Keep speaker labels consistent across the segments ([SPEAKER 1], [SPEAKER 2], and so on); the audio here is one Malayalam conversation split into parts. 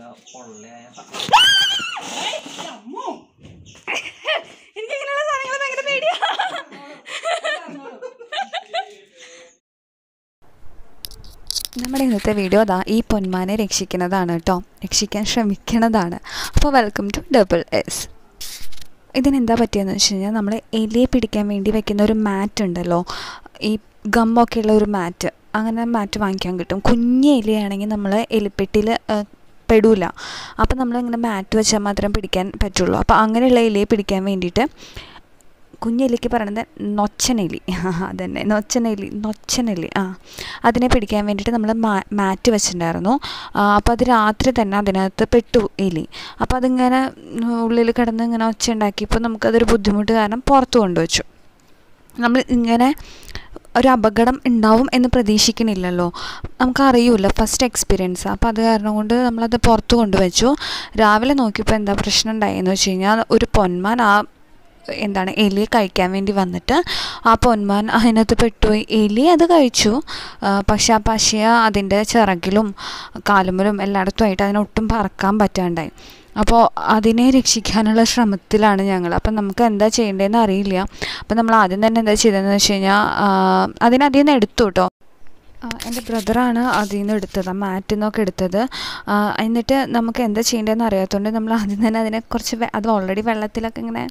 [SPEAKER 1] നല്ല പൊള്ളയായ
[SPEAKER 2] എനിക്ക് ഇങ്ങനെയുള്ള സാധനങ്ങൾ ഭയങ്കര പേടിയാ നമ്മുടെ ഇന്നത്തെ വീഡിയോ അതാ ഈ പൊന്മാനെ രക്ഷിക്കുന്നതാണ് കേട്ടോ രക്ഷിക്കാൻ ശ്രമിക്കുന്നതാണ് അപ്പോൾ വെൽക്കം ടു ഡബിൾ എസ് ഇതിനെന്താ പറ്റിയെന്ന് വെച്ച് കഴിഞ്ഞാൽ നമ്മൾ എലിയെ പിടിക്കാൻ വേണ്ടി വെക്കുന്ന ഒരു മാറ്റ് ഉണ്ടല്ലോ ഈ ഗമ്മൊക്കെ ഉള്ള ഒരു മാറ്റ് അങ്ങനെ മാറ്റ് വാങ്ങിക്കാൻ കിട്ടും കുഞ്ഞ് എലിയാണെങ്കിൽ നമ്മൾ എലിപ്പെട്ടിയിൽ പെടൂല അപ്പോൾ നമ്മളിങ്ങനെ മാറ്റ് വെച്ചാൽ മാത്രം പിടിക്കാൻ പറ്റുള്ളൂ അപ്പോൾ അങ്ങനെയുള്ള എലിയെ പിടിക്കാൻ വേണ്ടിയിട്ട് കുഞ്ഞെലിക്ക് പറയണത് നൊച്ചനെലി അതന്നെ നൊച്ചനെലി നൊച്ചനെലി ആ അതിനെ പിടിക്കാൻ വേണ്ടിയിട്ട് നമ്മൾ മാറ്റ് വെച്ചിട്ടുണ്ടായിരുന്നു അപ്പോൾ അത് രാത്രി തന്നെ അതിനകത്ത് പെട്ടു എലി അപ്പോൾ അതിങ്ങനെ ഉള്ളിൽ കിടന്ന് ഇങ്ങനെ ഒച്ച ഉണ്ടാക്കിയപ്പോൾ നമുക്കതൊരു ബുദ്ധിമുട്ട് കാരണം പുറത്ത് കൊണ്ടുവച്ചു നമ്മൾ ഇങ്ങനെ ഒരു അപകടം ഉണ്ടാവും എന്ന് പ്രതീക്ഷിക്കണില്ലല്ലോ നമുക്കറിയില്ല ഫസ്റ്റ് എക്സ്പീരിയൻസ് അപ്പോൾ അത് കാരണം കൊണ്ട് നമ്മളത് പുറത്ത് കൊണ്ടുവച്ചു രാവിലെ നോക്കിയപ്പോൾ എന്താ പ്രശ്നം ഉണ്ടായെന്ന് വെച്ച് കഴിഞ്ഞാൽ ഒരു പൊന്മാൻ ആ എന്താണ് എലിയെ കഴിക്കാൻ വേണ്ടി വന്നിട്ട് ആ പൊന്മാൻ അതിനകത്ത് പെട്ടുപോയി എലി അത് കഴിച്ചു പക്ഷെ ആ പശയ അതിൻ്റെ ചിറകിലും കാലുമലും എല്ലായിടത്തുമായിട്ട് അതിനൊട്ടും പറക്കാൻ പറ്റാണ്ടായി അപ്പോൾ അതിനെ രക്ഷിക്കാനുള്ള ശ്രമത്തിലാണ് ഞങ്ങൾ അപ്പം നമുക്ക് എന്താ ചെയ്യേണ്ടതെന്ന് അറിയില്ല അപ്പം നമ്മൾ ആദ്യം തന്നെ എന്താ ചെയ്തതെന്ന് വെച്ച് കഴിഞ്ഞാൽ അതിനധികം നിന്ന് എടുത്തു കേട്ടോ എൻ്റെ ബ്രദറാണ് അതിൽ നിന്ന് എടുത്തത് ആ മാറ്റിൽ നിന്നൊക്കെ എടുത്തത് എന്നിട്ട് നമുക്ക് എന്താ ചെയ്യേണ്ടതെന്ന് അറിയാത്തതുകൊണ്ട് നമ്മൾ ആദ്യം തന്നെ അതിനെ കുറച്ച് അത് ഓൾറെഡി വെള്ളത്തിലൊക്കെ ഇങ്ങനെ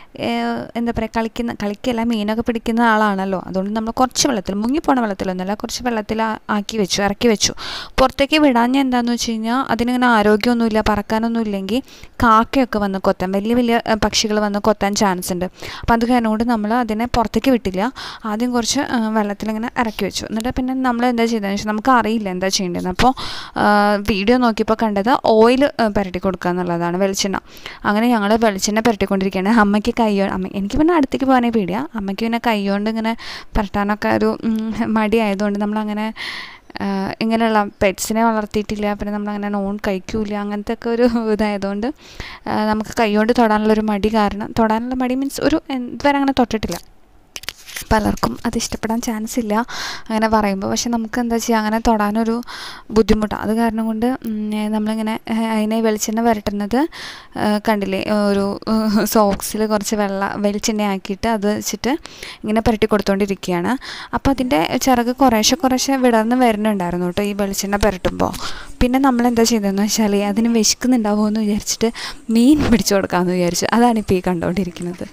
[SPEAKER 2] എന്താ പറയുക കളിക്കുന്ന കളിക്കല്ല മീനൊക്കെ പിടിക്കുന്ന ആളാണല്ലോ അതുകൊണ്ട് നമ്മൾ കുറച്ച് വെള്ളത്തിൽ മുങ്ങിപ്പോണ വെള്ളത്തിലൊന്നുമല്ല കുറച്ച് വെള്ളത്തിൽ ആക്കി വെച്ചു ഇറക്കി വെച്ചു പുറത്തേക്ക് വിടാഞ്ഞ എന്താണെന്ന് വെച്ച് കഴിഞ്ഞാൽ അതിനിങ്ങനെ ആരോഗ്യമൊന്നുമില്ല പറക്കാനൊന്നും ഇല്ലെങ്കിൽ കാക്കയൊക്കെ വന്ന് കൊത്താൻ വലിയ വലിയ പക്ഷികൾ വന്ന് കൊത്താൻ ചാൻസ് ഉണ്ട് അപ്പം അത് കാരണം കൊണ്ട് നമ്മൾ അതിനെ പുറത്തേക്ക് വിട്ടില്ല ആദ്യം കുറച്ച് വെള്ളത്തിലിങ്ങനെ ഇറക്കി വെച്ചു എന്നിട്ട് പിന്നെ നമ്മൾ എന്താ ചെയ്തതെന്ന് വെച്ചാൽ നമുക്ക് അറിയില്ല എന്താ ചെയ്യേണ്ടതെന്ന് അപ്പോൾ വീഡിയോ നോക്കിയപ്പോൾ കണ്ടത് ഓയിൽ പുരട്ടി കൊടുക്കുക എന്നുള്ളതാണ് വെളിച്ചെണ്ണ അങ്ങനെ ഞങ്ങൾ വെളിച്ചെണ്ണ പുരട്ടിക്കൊണ്ടിരിക്കുകയാണ് അമ്മയ്ക്ക് കൈ അമ്മ എനിക്ക് പിന്നെ അടുത്തേക്ക് പോകാനേ പേടിയാ അമ്മയ്ക്ക് പിന്നെ കൈ കൊണ്ട് ഇങ്ങനെ പുരട്ടാനൊക്കെ ഒരു മടി ആയതുകൊണ്ട് നമ്മളങ്ങനെ ഇങ്ങനെയുള്ള പെറ്റ്സിനെ വളർത്തിയിട്ടില്ല പിന്നെ നമ്മളങ്ങനെ നോൺ കഴിക്കൂല അങ്ങനത്തെ ഒക്കെ ഒരു ഇതായതുകൊണ്ട് നമുക്ക് കൈകൊണ്ട് തൊടാനുള്ളൊരു മടി കാരണം തൊടാനുള്ള മടി മീൻസ് ഒരു ഇതുവരെ അങ്ങനെ തൊട്ടിട്ടില്ല പലർക്കും അത് ഇഷ്ടപ്പെടാൻ ചാൻസ് ഇല്ല അങ്ങനെ പറയുമ്പോൾ പക്ഷെ നമുക്ക് എന്താ ചെയ്യുക അങ്ങനെ തൊടാനൊരു ബുദ്ധിമുട്ടാണ് അത് കാരണം കൊണ്ട് നമ്മളിങ്ങനെ അതിനെ വെളിച്ചെണ്ണ വരട്ടുന്നത് കണ്ടില്ലേ ഒരു സോക്സിൽ കുറച്ച് വെള്ള വെളിച്ചെണ്ണ ആക്കിയിട്ട് അത് വെച്ചിട്ട് ഇങ്ങനെ പുരട്ടി കൊടുത്തുകൊണ്ടിരിക്കുകയാണ് അപ്പോൾ അതിൻ്റെ ചിറക് കുറേശ്ശെ കുറേശ്ശെ വിടർന്ന് വരുന്നുണ്ടായിരുന്നു കേട്ടോ ഈ വെളിച്ചെണ്ണ പുരട്ടുമ്പോൾ പിന്നെ നമ്മൾ എന്താ ചെയ്തതെന്ന് വെച്ചാൽ അതിന് വിശക്കുന്നുണ്ടാവുമോ എന്ന് വിചാരിച്ചിട്ട് മീൻ പിടിച്ചു കൊടുക്കാമെന്ന് വിചാരിച്ചു അതാണ് ഇപ്പോൾ ഈ കണ്ടുകൊണ്ടിരിക്കുന്നത്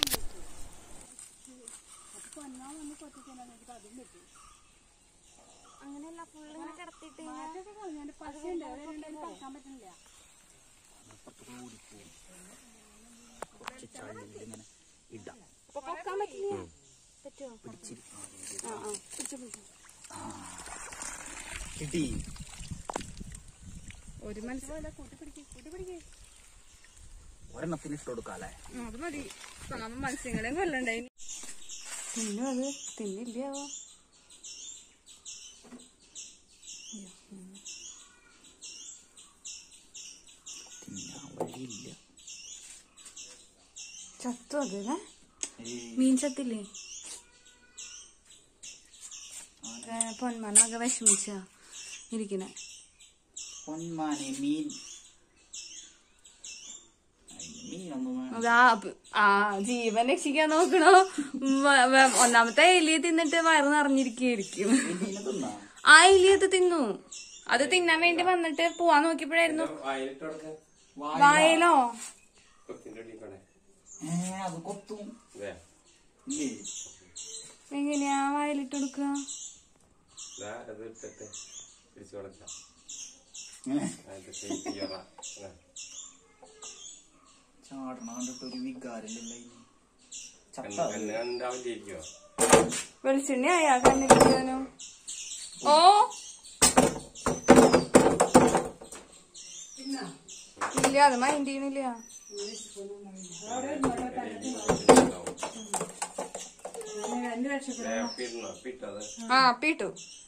[SPEAKER 1] കിട്ടി
[SPEAKER 2] ഒരു മനസ്സിലാവില്ല കൂട്ടി പിടിക്ക് കൂട്ടി പിടിക്ക്
[SPEAKER 1] ഒരെണ്ണത്തിന് ഇട്ട് കൊടുക്കാം അല്ലേ
[SPEAKER 2] അത് മതി നമ്മ മത്സ്യങ്ങളെയും കൊല്ലണ്ടായി തിന്നും അത് തിന്നില്ലാവോ
[SPEAKER 1] തിന്നാൻ വഴിയില്ല
[SPEAKER 2] ചത്തു അത് അല്ലേ
[SPEAKER 1] ഏയ്,
[SPEAKER 2] മീൻ ചത്തില്ലേ പൊന്മണ്ണൊക്കെ വിഷമിച്ച ഇരിക്കണേ
[SPEAKER 1] പൊന്മാനെ മീൻ അയ്യ, മീനൊന്നും വേണം
[SPEAKER 2] അതാ പ്- ആ ജീവൻ രക്ഷിക്കാൻ നോക്കണോ വ- വ- ഒന്നാമത്തെ എലിയെ തിന്നിട്ട് വയറ് നിറഞ്ഞിരിക്കുകയായിരിക്കും
[SPEAKER 1] മീനെ തിന്നാ
[SPEAKER 2] ആ എലിയത് തിന്നു അത് തിന്നാൻ വേണ്ടി വന്നിട്ട് പോവാൻ നോക്കിയപ്പോഴായിരുന്നു വായലോ
[SPEAKER 1] ഏ അത് കൊത്തും ഇല്ലേ
[SPEAKER 2] എങ്ങനെയാ വായലിട്ട് കൊടുക്കുക
[SPEAKER 1] ഏ, ചാടണ കണ്ടിട്ട് ഒരു വികാരമില്ലല്ലോ ഇതിന്. ചത്ത
[SPEAKER 2] വെളിച്ചെണ്ണ ആയാ കണ്ണിരിക്കാനോ ഓ ഇല്ല അത് മൈൻഡ് ചെയ്യണില്ല ആ പീട്ടു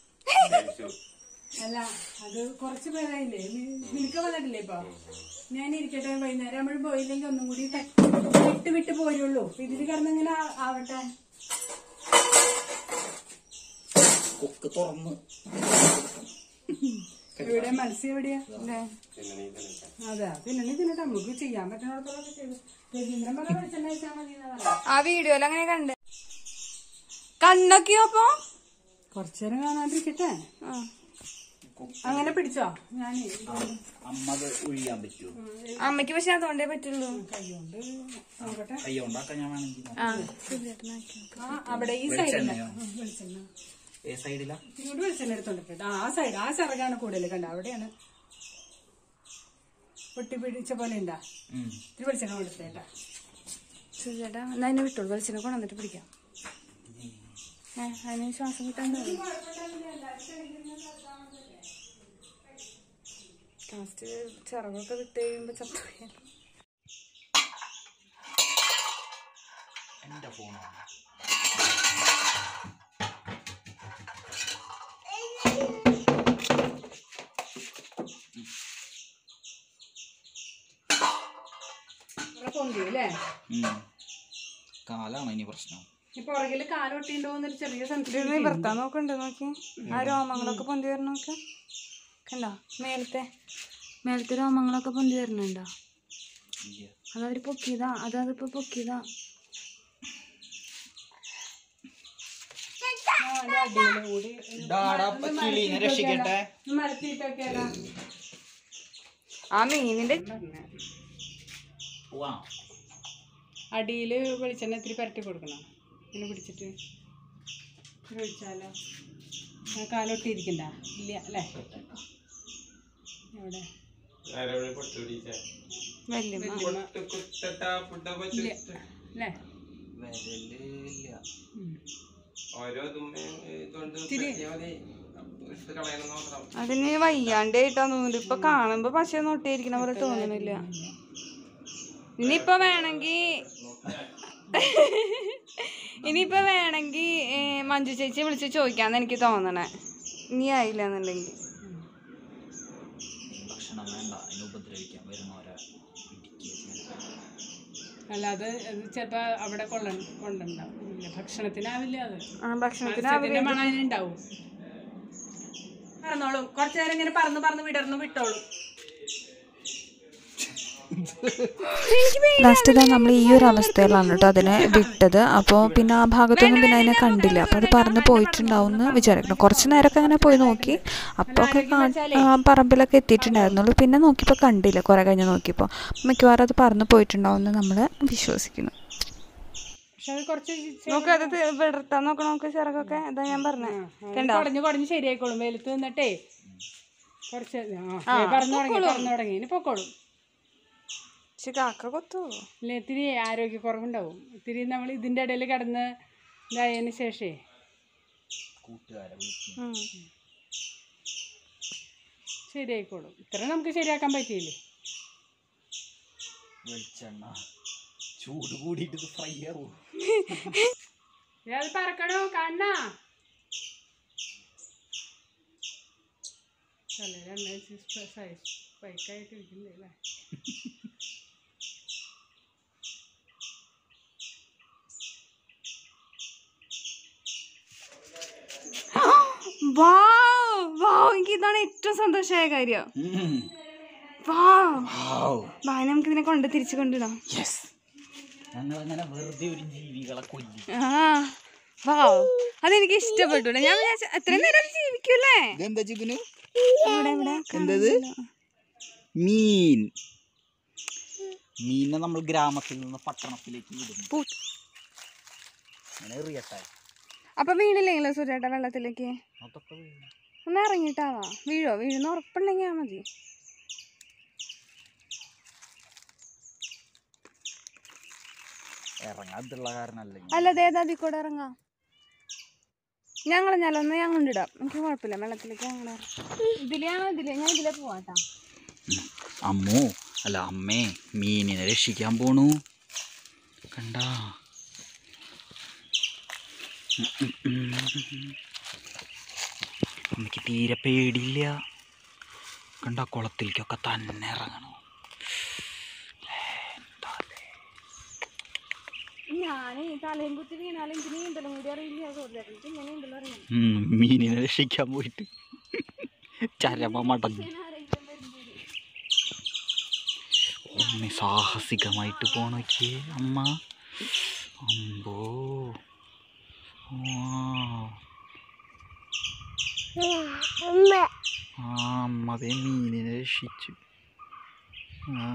[SPEAKER 3] അല്ല അത് കുറച്ച് പേരായില്ലേ നിനക്ക് വന്നിട്ടില്ലേ ഇപ്പൊ ഞാൻ ഇരിക്കട്ടെ വൈകുന്നേരം നമ്മൾ പോയില്ലെങ്കിൽ ഒന്നും കൂടി ത- വിട്ട് വിട്ട് പോരുള്ളൂ ഇതിൽ കിടന്നിങ്ങനെ ആ- ആവട്ടെ
[SPEAKER 1] കൊക്ക് തുറന്ന്
[SPEAKER 3] ഇവിടെ മത്സ്യം എവിടെയാ
[SPEAKER 2] ഇല്ലേ?
[SPEAKER 4] പിന്നെ നീ തന്നെ
[SPEAKER 3] അതെ പിന്നെ നീ ഇതിനിട്ട് നമുക്ക് ചെയ്യാൻ പറ്റുന്നിടത്തോളം ചെയ്തു രവീന്ദ്രൻ പറഞ്ഞ വെളിച്ചെണ്ണ വെച്ചാൽ മതി എന്നാ പറഞ്ഞത്.
[SPEAKER 2] ആ വീഡിയോയിൽ അങ്ങനെ കണ്ട് കണ്ണൊക്കെയോ അപ്പൊ
[SPEAKER 3] കുറച്ചു നേരം കാണാണ്ടിരിക്കട്ടെ അങ്ങനെ പിടിച്ചോ ഞാൻ
[SPEAKER 1] അമ്മ അത് ഒഴിയാൻ പറ്റുമോ
[SPEAKER 2] അമ്മയ്ക്ക് പക്ഷെ അതുകൊണ്ടേ പറ്റുള്ളൂ
[SPEAKER 3] കൈകൊണ്ട് നോക്കട്ടെ
[SPEAKER 1] അയ്യോ ഉണ്ടാക്കാൻ ഞാൻ വേണമെങ്കിൽ നോക്കാം.
[SPEAKER 2] ആ
[SPEAKER 3] ആ അവിടെ ഈ സൈഡില്
[SPEAKER 1] വെളിച്ചെണ്ണയോ?
[SPEAKER 3] വെളിച്ചെണ്ണ
[SPEAKER 1] ഏ സൈഡിലാ
[SPEAKER 3] ഇങ്ങോട്ട് വെളിച്ചെണ്ണ എടുത്തോണ്ടിട്ട് ആ ആ സൈഡ് ആ ചിറകാണ് കൂടുതൽ കണ്ട അവിടെയാണ് പൊട്ടി പിടിച്ച പോലെ ഉണ്ടാ
[SPEAKER 1] ഉം.
[SPEAKER 3] ഇത്തിരി വെളിച്ചെണ്ണ കൊടുത്തേട്ടാ
[SPEAKER 2] സുജേട്ടാ എന്നാ എന്നെ വിട്ടോളൂ വെളിച്ചെണ്ണ കൊണ്ടുവന്നിട്ട് പിടിക്കാം ഏ അതിന് ശ്വാസം കിട്ടാൻ ലാസ്റ്റ് ചിറകൊക്കെ വിട്ട് കഴിയുമ്പോ ചത്തു
[SPEAKER 1] എന്റെ ഫോണാണ്
[SPEAKER 3] ഇവിടെ പൊന്തി അല്ലേ
[SPEAKER 1] കാലാണ് ഇനി പ്രശ്നം
[SPEAKER 3] ഈ പുറകില് കാലൊട്ടിണ്ടോ എന്നൊരു ചെറിയ സംശയം
[SPEAKER 2] നിവർത്താൻ നോക്കണ്ട് നോക്കി ആ രോമങ്ങളൊക്കെ പൊന്തി വരണ നോക്ക് കണ്ടോ മേലത്തെ മേലത്തെ രോമങ്ങളൊക്കെ പൊന്തി വരണുണ്ടോ
[SPEAKER 1] ഇല്ല
[SPEAKER 2] അതവര് പൊക്കിയതാ അതതിപ്പോ പൊക്കിയതാ
[SPEAKER 3] അടിയില് കൂടി
[SPEAKER 1] ഡാടാ കിളീനെ രക്ഷിക്കട്ടെ
[SPEAKER 3] മരത്തിട്ടൊക്കെ
[SPEAKER 2] ആ മീനിന്റെ
[SPEAKER 1] വാ
[SPEAKER 3] അടിയില് വെളിച്ചെണ്ണ ഇത്തിരി പരട്ടി കൊടുക്കണം ഇങ്ങനെ പിടിച്ചിട്ട് ഇത്തിരി ഒഴിച്ചാലോ ആ കാലൊട്ടിയിരിക്കണ്ട ഇല്ല അല്ലേ എവിടെ
[SPEAKER 2] വല്യമ്മ
[SPEAKER 3] വല്യമ്മ. ഇല്ല അല്ലേ
[SPEAKER 1] വിരലില്ല
[SPEAKER 3] ഉം.
[SPEAKER 2] അതിന് വയ്യാണ്ടായിട്ടാ തോന്നുന്നു ഇപ്പൊ കാണുമ്പോ പശ നൊട്ടിയിരിക്കണ പോലെ തോന്നണില്ല ഇനിയിപ്പൊ വേണെങ്കി ഇനിയിപ്പൊ വേണെങ്കി ഏ, മഞ്ജു ചേച്ചി വിളിച്ച് ചോദിക്കാന്ന് എനിക്ക് തോന്നണേ ഇനി ആയില്ല എന്നുണ്ടെങ്കിൽ
[SPEAKER 1] ഭക്ഷണം വേണ്ട അതിനെ ഉപദ്രവിക്കാൻ വരുന്നവരെ ഇടിക്കുക
[SPEAKER 3] അല്ലാതെ അത് ചിലപ്പോ അവിടെ കൊള്ള കൊണ്ടുണ്ടാവും ഇല്ല ഭക്ഷണത്തിനാവില്ല അത്
[SPEAKER 2] ആ ഭക്ഷണത്തിന്
[SPEAKER 3] മത്സ്യത്തിന്റെ മണം അതിനുണ്ടാവും പറന്നോളും കുറച്ചു നേരം ഇങ്ങനെ പറന്ന് പറന്ന് വിടർന്നു വിട്ടോളും
[SPEAKER 2] ലാസ്റ്റ് ഇതാ നമ്മൾ ഈ ഒരു അവസ്ഥയിലാണ് കേട്ടോ അതിനെ വിട്ടത് അപ്പോൾ പിന്നെ ആ ഭാഗത്തൊന്നും പിന്നെ അതിനെ കണ്ടില്ല അപ്പോൾ അത് പറന്ന് പോയിട്ടുണ്ടാവും എന്ന് വിചാരിക്കണം കുറച്ച് നേരമൊക്കെ അങ്ങനെ പോയി നോക്കി അപ്പോൾ ഒക്കെ കാ- ആ, പറമ്പിലൊക്കെ എത്തിയിട്ടുണ്ടായിരുന്നുള്ളൂ പിന്നെ നോക്കിയപ്പോൾ കണ്ടില്ല കുറേ കഴിഞ്ഞ് നോക്കിയപ്പോൾ മിക്കവാറും അത് പറന്ന് പോയിട്ടുണ്ടാവും എന്ന് നമ്മൾ വിശ്വസിക്കുന്നു
[SPEAKER 3] പക്ഷെ അത് കുറച്ച്
[SPEAKER 2] നോക്ക് അത് വിടർത്താൻ നോക്കണം നോക്ക് ചിറകൊക്കെ ഇതാ ഞാൻ പറഞ്ഞേ
[SPEAKER 3] കുടഞ്ഞു കുടഞ്ഞ് ശരിയായിക്കോളും വെയിലത്ത് നിന്നിട്ടേ കുറച്ച് ആ പറന്നു തുടങ്ങി പറന്നു തുടങ്ങി ഇനി പൊക്കോളും
[SPEAKER 2] പക്ഷെ കാക്ക കൊത്തോ
[SPEAKER 3] ഇല്ല ഇത്തിരി ആരോഗ്യക്കുറവുണ്ടാവും ഇത്തിരി നമ്മൾ ഇതിൻ്റെ ഇടയിൽ കിടന്ന് ഇതായതിന് ശേഷേ
[SPEAKER 1] കൂട്ടുകാരെ വിളിക്കും
[SPEAKER 3] ശരിയായിക്കോളും ഇത്ര നമുക്ക് ശരിയാക്കാൻ പറ്റിയില്ലേ
[SPEAKER 1] വെളിച്ചെണ്ണ ചൂട് കൂടിയിട്ട് ഇത് ഫ്രൈ ആവും
[SPEAKER 3] ദേ അത് പറക്കണോ കണ്ണാ തലയിലെണ്ണ സ്പൈക്കായിട്ട് ഇരിക്കുന്നേ അല്ലേ
[SPEAKER 2] വാവ് വാവ് എനിക്ക് ഇതാണ് ഏറ്റവും സന്തോഷമായ കാര്യം വാവ് വാ നമുക്ക് ഇതിനെ കൊണ്ട് തിരിച്ചു കൊണ്ടിടാം
[SPEAKER 1] യെസ് ഞങ്ങൾ അങ്ങനെ വെറുതെ ഒരു ജീവികളെ കൊല്ലി
[SPEAKER 2] ആ വാവ് അതെനിക്ക് ഇഷ്ടപ്പെട്ടു ട്ടോ. ഞാൻ വിചാരിച്ചു എത്രയും നേരം അത് ജീവിക്കൂലേ
[SPEAKER 1] ഇതെന്താ ചിക്കന്
[SPEAKER 2] ഇവിടെ ഇവിടെ
[SPEAKER 1] എന്തത് മീൻ മീനെ നമ്മൾ ഗ്രാമത്തിൽ നിന്ന് പട്ടണത്തിലേക്ക് വിടുന്നു
[SPEAKER 2] പൂ-
[SPEAKER 1] അങ്ങനെ എറിയട്ടെ
[SPEAKER 2] അപ്പൊ വീണില്ലെങ്കിലോ സുരേട്ട വെള്ളത്തിലേക്ക്
[SPEAKER 1] അതൊക്കെ വീഴും.
[SPEAKER 2] ഒന്ന് ഇറങ്ങിയിട്ടാവാ വീഴോ വീഴുന്ന ഉറപ്പുണ്ടെങ്കിൽ ആ മതി
[SPEAKER 1] ഇറങ്ങാതുള്ള കാരണല്ലേ
[SPEAKER 2] അല്ല അതേതാ അതിൽ കൂടെ ഇറങ്ങാം ഞങ്ങൾ ഞാനൊന്ന് ഞാൻ കൊണ്ടിടാം എനിക്ക് കുഴപ്പമില്ല വെള്ളത്തിലേക്ക് ഞങ്ങൾ ഇതിലെയാണോ ഇതിലെ ഞാൻ ഇതിലെ പോവാട്ടാ
[SPEAKER 1] അമ്മോ അല്ല അമ്മേ മീനിനെ രക്ഷിക്കാൻ പോണു കണ്ടാ ഉം, ഉം, ഉം. അമ്മയ്ക്ക് തീരെ പേടിയില്ല കണ്ട കുളത്തിലേക്കൊക്കെ തന്നെ ഇറങ്ങണു
[SPEAKER 2] ഞാൻ തലയും കുത്തി വീണാലും എനിക്ക് നീന്തലും കൂടി അറിയില്ല സുരേട്ടൻ എനിക്ക് ഇങ്ങനെ നീന്തലും അറിയാം
[SPEAKER 1] ഉം, മീനിനെ രക്ഷിക്കാൻ പോയിട്ട് ചരമ മടങ്ങി അമ്മ സാഹസികമായിട്ട് പോണോക്കിയേ അമ്മ അമ്പോ ആ അമ്മ അതേ മീനിനെ രക്ഷിച്ചു ആ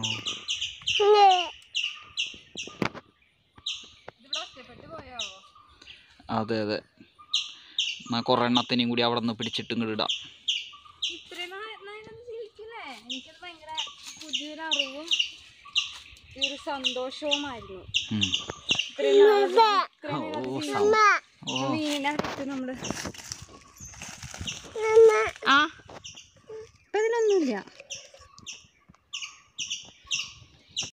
[SPEAKER 1] അതെ അതെ എന്നാ കുറെ എണ്ണത്തിനെയും കൂടി അവിടെ നിന്ന് പിടിച്ചിട്ട് ഇങ്ങോട്ട് ഇടാം
[SPEAKER 2] ഇത്രയും ജീവിക്കില്ലേ എനിക്കത് ഭയങ്കര പുതിയൊരു അറിവും ഈ ഒരു സന്തോഷവുമായിരുന്നു
[SPEAKER 1] ഉം.
[SPEAKER 2] ഇത്രയും നാള് ഇത്രയും
[SPEAKER 1] ഓ
[SPEAKER 2] നാള്
[SPEAKER 1] സൗ- ഓ
[SPEAKER 2] ജീവി- മീനെ വിട്ട് നമ്മള് ആ ഇപ്പൊ ഇതിലൊന്നുമില്ല